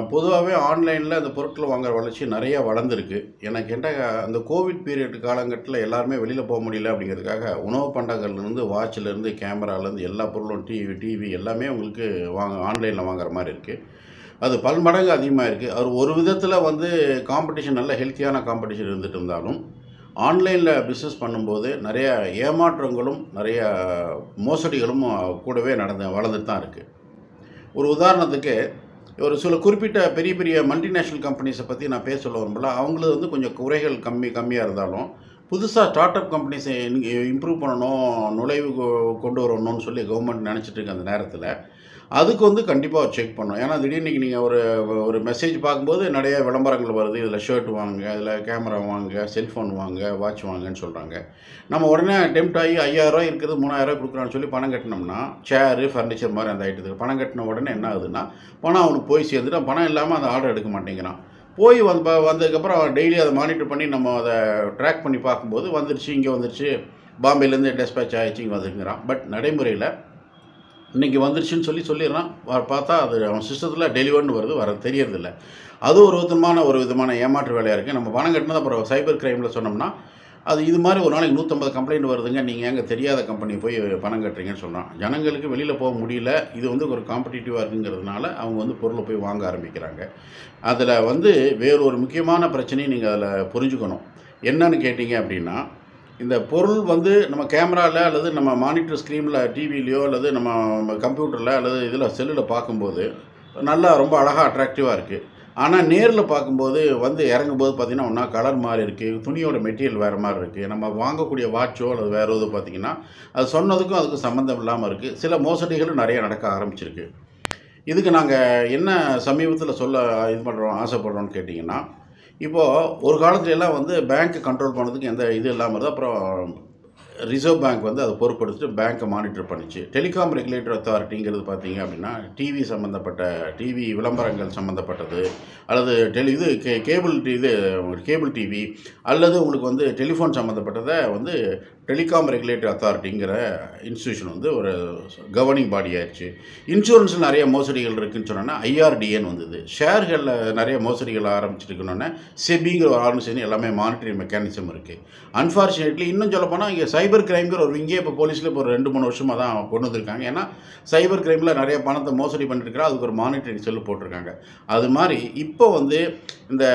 பொதுவாகவே ஆன்லைனில் அந்த பொருட்கள் வாங்குற வளர்ச்சி நிறையா வளர்ந்துருக்கு எனக்கு கேட்டால் அந்த கோவிட் பீரியட் காலகட்டத்தில் எல்லாருமே வெளியில் போக முடியல அப்படிங்கிறதுக்காக உணவு பண்டங்கள்லேருந்து வாட்சிலேருந்து கேமராலேருந்து எல்லா பொருளும் டிவி டிவி எல்லாமே உங்களுக்கு வாங்க ஆன்லைனில் வாங்குற மாதிரி இருக்குது அது பல்மடங்கு அதிகமாக இருக்குது அது ஒரு விதத்தில் வந்து காம்படிஷன் நல்ல ஹெல்த்தியான காம்படிஷன் இருந்துட்டு இருந்தாலும் ஆன்லைனில் பிஸ்னஸ் பண்ணும்போது நிறைய ஏமாற்றங்களும் நிறைய மோசடிகளும் கூடவே நடந்து வளர்ந்துட்டு தான் இருக்குது ஒரு உதாரணத்துக்கு ஒரு சில குறிப்பிட்ட பெரிய பெரிய மல்டிநேஷ்னல் கம்பெனிஸை பற்றி நான் பேச சொல்ல விரும்பல அவங்களது வந்து கொஞ்சம் குறைகள் கம்மி கம்மியாக இருந்தாலும் புதுசாக ஸ்டார்ட் அப் கம்பெனிஸை இம்ப்ரூவ் பண்ணணும் நுழைவு கொ- கொண்டு வரணும்னு சொல்லி கவர்மெண்ட் நினச்சிட்டு இருக்க அந்த நேரத்தில் அதுக்கு வந்து கண்டிப்பாக செக் பண்ணணும் ஏன்னா திடீர்னு நீங்கள் ஒரு ஒரு மெசேஜ் பார்க்கும்போது நிறைய விளம்பரங்கள் வருது இதில் ஷர்ட் வாங்க இதில் கேமரா வாங்க செல்ஃபோன் வாங்க வாட்ச் வாங்கன்னு சொல்கிறாங்க நம்ம உடனே டெம்ட் ஆகி ஐயாயிரம் இருக்கிறது மூணாயிரம் கொடுக்குறான்னு சொல்லி பணம் கட்டினோம்னா சேரு ஃபர்னிச்சர் மாதிரி அந்த ஐட்டத்துக்கு பணம் கட்டின உடனே என்ன ஆகுதுன்னா பணம் அவனுக்கு போய் சேர்ந்துட்டு அவன் பணம் இல்லாமல் அந்த ஆர்டர் எடுக்க மாட்டேங்கிறான் போய் வந்து ப- வந்ததுக்கப்புறம் அவன் டெய்லி அதை மானிட்டர் பண்ணி நம்ம அதை ட்ராக் பண்ணி பார்க்கும்போது வந்துருச்சு இங்கே வந்துருச்சு பாம்பேலேருந்து டெஸ்பேச் ஆயிடுச்சு இங்கே வந்துருங்கிறான் பட் நடைமுறையில் இன்னைக்கு வந்துருச்சுன்னு சொல்லி சொல்லிடுறான் வ- பார்த்தா அது அவன் சிஸ்டத்தில் டெலிவர்னு வருது வர தெரியறதில்ல அது ஒரு விதமான ஒரு விதமான ஏமாற்று வேலையாக இருக்குது நம்ம பணம் கட்டினது அப்புறம் சைபர் கிரைமில் சொன்னோம்னா அது இது மாதிரி ஒரு நாளைக்கு நூற்றம்பது கம்ப்ளைண்ட் வருதுங்க நீங்கள் எங்கே தெரியாத கம்பெனி போய் பணம் கட்டுறீங்கன்னு சொல்கிறான் ஜனங்களுக்கு வெளியில் போக முடியல இது வந்து ஒரு காம்படிட்டிவாக இருக்குங்கிறதுனால அவங்க வந்து பொருளை போய் வாங்க ஆரம்பிக்கிறாங்க அதில் வந்து வேறு ஒரு முக்கியமான பிரச்சனையை நீங்கள் அதில் புரிஞ்சுக்கணும் என்னன்னு கேட்டிங்க அப்படின்னா இந்த பொருள் வந்து நம்ம கேமராவில் அல்லது நம்ம மானிட்டர் ஸ்க்ரீனில் டிவிலையோ அல்லது நம்ம கம்ப்யூட்டரில் அல்லது இதில் செல்லில் பார்க்கும்போது நல்லா ரொம்ப அழகாக அட்ராக்டிவாக இருக்குது ஆனால் நேரில் பார்க்கும்போது வந்து இறங்கும்போது பார்த்தீங்கன்னா ஒன்றா கலர் மாதிரி இருக்குது துணியோட மெட்டீரியல் வேறு மாதிரி இருக்குது நம்ம வாங்கக்கூடிய வாட்சோ அல்லது வேறு எதுவும் பார்த்தீங்கன்னா அது சொன்னதுக்கும் அதுக்கும் சம்மந்தம் இல்லாமல் இருக்குது சில மோசடிகளும் நிறைய நடக்க ஆரம்பிச்சிருக்கு இதுக்கு நாங்கள் என்ன சமீபத்தில் சொல்ல இது பண்ணுறோம் ஆசைப்படுறோம்னு கேட்டிங்கன்னா இப்போது ஒரு காலத்துல எல்லாம் வந்து பேங்க் கண்ட்ரோல் பண்ணதுக்கு எந்த இது இல்லாமல் இருந்தது அப்புறம் ரிசர்வ் பேங்க் வந்து அதை பொறுப்படுத்திட்டு பேங்க்கை மானிட்டர் பண்ணிச்சு டெலிகாம் ரெகுலேட்டர் அத்தாரிட்டிங்கிறது பார்த்தீங்க அப்படின்னா டிவி சம்மந்தப்பட்ட டிவி விளம்பரங்கள் சம்மந்தப்பட்டது அல்லது டெலி இது கே கேபிள் டி- இது கேபிள் டிவி அல்லது உங்களுக்கு வந்து டெலிஃபோன் சம்மந்தப்பட்டதை வந்து டெலிகாம் ரெகுலேட்டர் அத்தாரிட்டிங்கிற இன்ஸ்டியூஷன் வந்து ஒரு கவர்னிங் பாடி ஆயிடுச்சு இன்சூரன்ஸில் நிறைய மோசடிகள் இருக்குன்னு சொன்னோன்னா ஐஆர்டிஏன்னு வந்தது ஷேர்களில் நிறைய மோசடிகள் ஆரம்பிச்சிருக்கணுன்னே செபிங்கிற ஒரு ஆர்கனைசேஷன் எல்லாமே மானிட்டரிங் மெக்கானிசம் இருக்குது அன்ஃபார்ச்சுனேட்லி இன்னும் சொல்ல போனால் இங்கே சைபர் கிரைம்ங்கிற ஒரு இங்கே இப்போ போலீஸில் இப்போ ஒரு ரெண்டு மூணு வருஷமாக தான் கொண்டு வந்திருக்காங்க ஏன்னா சைபர் கிரைமில் நிறைய பணத்தை மோசடி பண்ணிருக்கிறா அதுக்கு ஒரு மானிட்டரிங் செல்லு போட்டிருக்காங்க அது மாதிரி இப்போ வந்து இந்த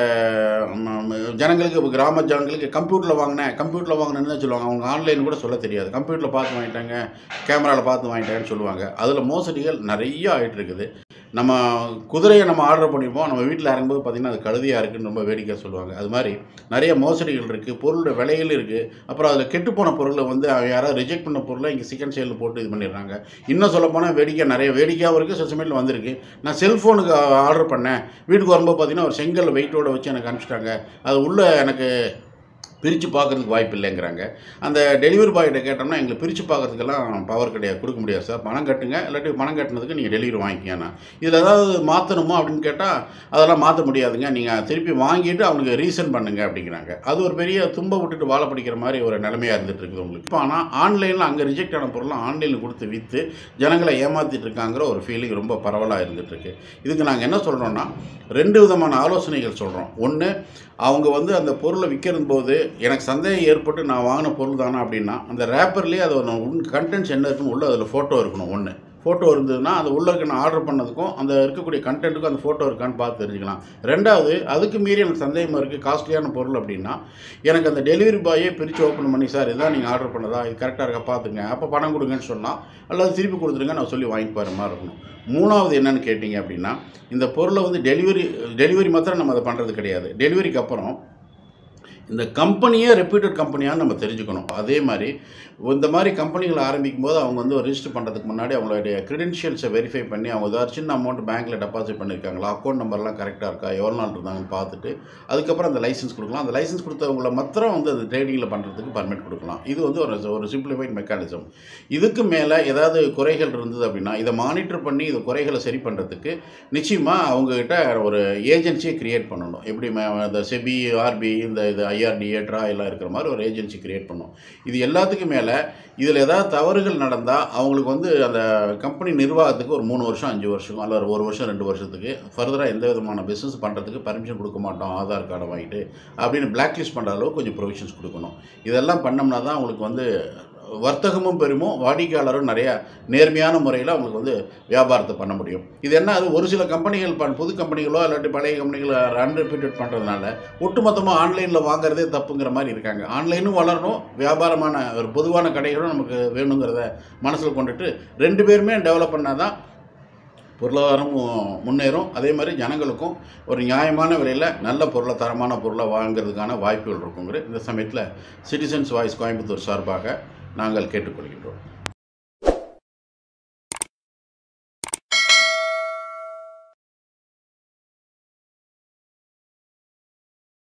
ம், ம், ஜனங்களுக்கு இப்போ கிராம ஜனங்களுக்கு கம்ப்யூட்டரில் வாங்கினேன் கம்ப்யூட்டரில் வாங்கினேன்னு தான் சொல்லுவாங்க அவங்க ஆன்லைன் கூட சொல்ல தெரியாது கம்ப்யூட்டரில் பார்த்து வாங்கிட்டாங்க கேமராவில் பார்த்து வாங்கிட்டாங்கன்னு சொல்லுவாங்க அதில் மோசடிகள் நிறைய ஆகிட்டு இருக்குது நம்ம குதிரையை நம்ம ஆர்டர் பண்ணியிருப்போம் நம்ம வீட்டில் இறங்கும்போது பார்த்திங்கன்னா அது கழுதியாக இருக்குன்னு ரொம்ப வேடிக்கை சொல்லுவாங்க அது மாதிரி நிறைய மோசடிகள் இருக்குது பொருளோட விலைகள் இருக்குது அப்புறம் அதில் கெட்டுப்போன பொருளை வந்து அவன் யாராவது ரிஜெக்ட் பண்ண பொருளை இங்கே செகண்ட் சேலில் போட்டு இது பண்ணிடுறாங்க இன்னும் சொல்ல போனால் வேடிக்கை நிறைய வேடிக்கையாகவும் இருக்குது சில சமயத்தில் வந்திருக்கு நான் செல்ஃபோனுக்கு ஆர்டர் பண்ணேன் வீட்டுக்கு வரும்போது பார்த்தீங்கன்னா ஒரு செங்கல் வெயிட்டோட வச்சு எனக்கு அனுப்பிச்சிட்டாங்க அது உள்ளே எனக்கு பிரித்து பார்க்கறதுக்கு வாய்ப்பு இல்லைங்கிறாங்க அந்த டெலிவரி பாய்கிட்ட கேட்டோம்னா எங்களுக்கு பிரித்து பார்க்கறதுக்கெல்லாம் பவர் கிடையாது கொடுக்க முடியாது சார் பணம் கட்டுங்க இல்லாட்டி பணம் கட்டினதுக்கு நீங்கள் டெலிவரி வாங்கிக்கங்கண்ணா இதில் ஏதாவது மாற்றணுமா அப்படின்னு கேட்டால் அதெல்லாம் மாற்ற முடியாதுங்க நீங்கள் திருப்பி வாங்கிட்டு அவனுக்கு ரீசன் பண்ணுங்க அப்படிங்கிறாங்க அது ஒரு பெரிய தும்ப விட்டுட்டு வாழ பிடிக்கிற மாதிரி ஒரு நிலைமையாக இருந்துட்டு இருக்குது உங்களுக்கு இப்போ ஆனால் ஆன்லைனில் அங்கே ரிஜெக்ட் ஆன பொருள்லாம் ஆன்லைனில் கொடுத்து விற்று ஜனங்களை ஏமாற்றிட்டு இருக்காங்கிற ஒரு ஃபீலிங் ரொம்ப பரவலாக இருந்துட்டு இருக்கு இதுக்கு நாங்கள் என்ன சொல்கிறோன்னா ரெண்டு விதமான ஆலோசனைகள் சொல்கிறோம் ஒன்று அவங்க வந்து அந்த பொருளை விற்கிறது போது எனக்கு சந்தேகம் ஏற்பட்டு நான் வாங்கின பொருள் தானே அப்படின்னா அந்த ரேப்பர்லேயே அது உன் கண்டென்ட்ஸ் என்ன இருக்குன்னு உள்ள அதில் ஃபோட்டோ இருக்கணும் ஒன்று ஃபோட்டோ இருந்ததுன்னா அது உள்ளே இருக்க நான் ஆர்டர் பண்ணதுக்கும் அந்த இருக்கக்கூடிய கண்டென்ட்டுக்கும் அந்த ஃபோட்டோ இருக்கான்னு பார்த்து தெரிஞ்சுக்கலாம் ரெண்டாவது அதுக்கு மீறி எனக்கு சந்தேகமாக இருக்குது காஸ்ட்லியான பொருள் அப்படின்னா எனக்கு அந்த டெலிவரி பாயே பிரித்து ஓப்பன் பண்ணி சார் இதான் நீங்கள் ஆர்டர் பண்ணதா இது கரெக்டாக இருக்கா பார்த்துங்க அப்போ பணம் கொடுங்கன்னு சொன்னால் அல்லது திருப்பி கொடுத்துருங்க நான் சொல்லி வாங்கி போகிற மாதிரி இருக்கணும் மூணாவது என்னன்னு கேட்டிங்க அப்படின்னா இந்த பொருளை வந்து டெலிவரி டெலிவரி மாத்திரம் நம்ம அதை பண்ணுறது கிடையாது டெலிவரிக்கு அப்புறம் இந்த கம்பெனியே ரெப்யூட்டட் கம்பெனியான்னு நம்ம தெரிஞ்சுக்கணும் அதே மாதிரி இந்த மாதிரி கம்பெனிகளை ஆரம்பிக்கும் போது அவங்க வந்து ரிஜிஸ்டர் பண்ணுறதுக்கு முன்னாடி அவங்களுடைய க்ரெடென்ஷியல்ஸை வெரிஃபை பண்ணி அவங்க ஏதாவது சின்ன அமௌண்ட் பேங்க்கில் டெபாசிட் பண்ணியிருக்காங்களா அக்கௌண்ட் நம்பர்லாம் கரெக்டாக இருக்கா எவ்வளோ நாள் இருந்தாங்கன்னு பார்த்துட்டு அதுக்கப்புறம் அந்த லைசன்ஸ் கொடுக்கலாம் அந்த லைசன்ஸ் கொடுத்தவங்கள மாத்திரம் வந்து அந்த ட்ரேடிங்கில் பண்ணுறதுக்கு பர்மிட் கொடுக்கலாம் இது வந்து ஒரு ஒரு சிம்பிளிஃபைட் மெக்கானிசம் இதுக்கு மேலே ஏதாவது குறைகள் இருந்தது அப்படின்னா இதை மானிட்டர் பண்ணி இந்த குறைகளை சரி பண்ணுறதுக்கு நிச்சயமாக அவங்கக்கிட்ட ஒரு ஏஜென்சியை க்ரியேட் பண்ணணும் எப்படி ம- இந்த செபி ஆர்பி இந்த இது ஐஆர்டிஏ ட்ரா எல்லாம் இருக்கிற மாதிரி ஒரு ஏஜென்சி கிரியேட் பண்ணோம் இது எல்லாத்துக்கும் மேலே இதில் ஏதாவது தவறுகள் நடந்தால் அவங்களுக்கு வந்து அந்த கம்பெனி நிர்வாகத்துக்கு ஒரு மூணு வருஷம் அஞ்சு வருஷம் அல்லது ஒரு வருஷம் ரெண்டு வருஷத்துக்கு ஃபர்தராக எந்த விதமான பிஸ்னஸ் பண்ணுறதுக்கு பர்மிஷன் கொடுக்க மாட்டோம் ஆதார் கார்டை வாங்கிட்டு அப்படின்னு பிளாக் லிஸ்ட் பண்ணுற அளவுக்கு கொஞ்சம் ப்ரொவிஷன்ஸ் கொடுக்கணும் இதெல்லாம் பண்ணோம்னா தான் அவங்களுக்கு வந்து வர்த்தகமும் பெருமும் வாடிக்கையாளரும் நிறையா நேர்மையான முறையில் அவங்களுக்கு வந்து வியாபாரத்தை பண்ண முடியும் இது என்ன அது ஒரு சில கம்பெனிகள் ப புது கம்பெனிகளோ இல்லாட்டி பழைய கம்பெனிகளோ அன்ரிப்பீட்டட் பண்ணுறதுனால ஒட்டுமொத்தமாக ஆன்லைனில் வாங்குறதே தப்புங்கிற மாதிரி இருக்காங்க ஆன்லைனும் வளரணும் வியாபாரமான ஒரு பொதுவான கடைகளும் நமக்கு வேணுங்கிறத மனசில் கொண்டுட்டு ரெண்டு பேருமே டெவலப் பண்ணால் தான் பொருளாதாரமும் முன்னேறும் அதே மாதிரி ஜனங்களுக்கும் ஒரு நியாயமான விலையில் நல்ல பொருளை தரமான பொருளை வாங்குறதுக்கான வாய்ப்புகள் இருக்குங்கிற இந்த சமயத்தில் சிட்டிசன்ஸ் வாய்ஸ் கோயம்புத்தூர் சார்பாக நாங்கள் கேட்டுக்கொள்கின்றோம்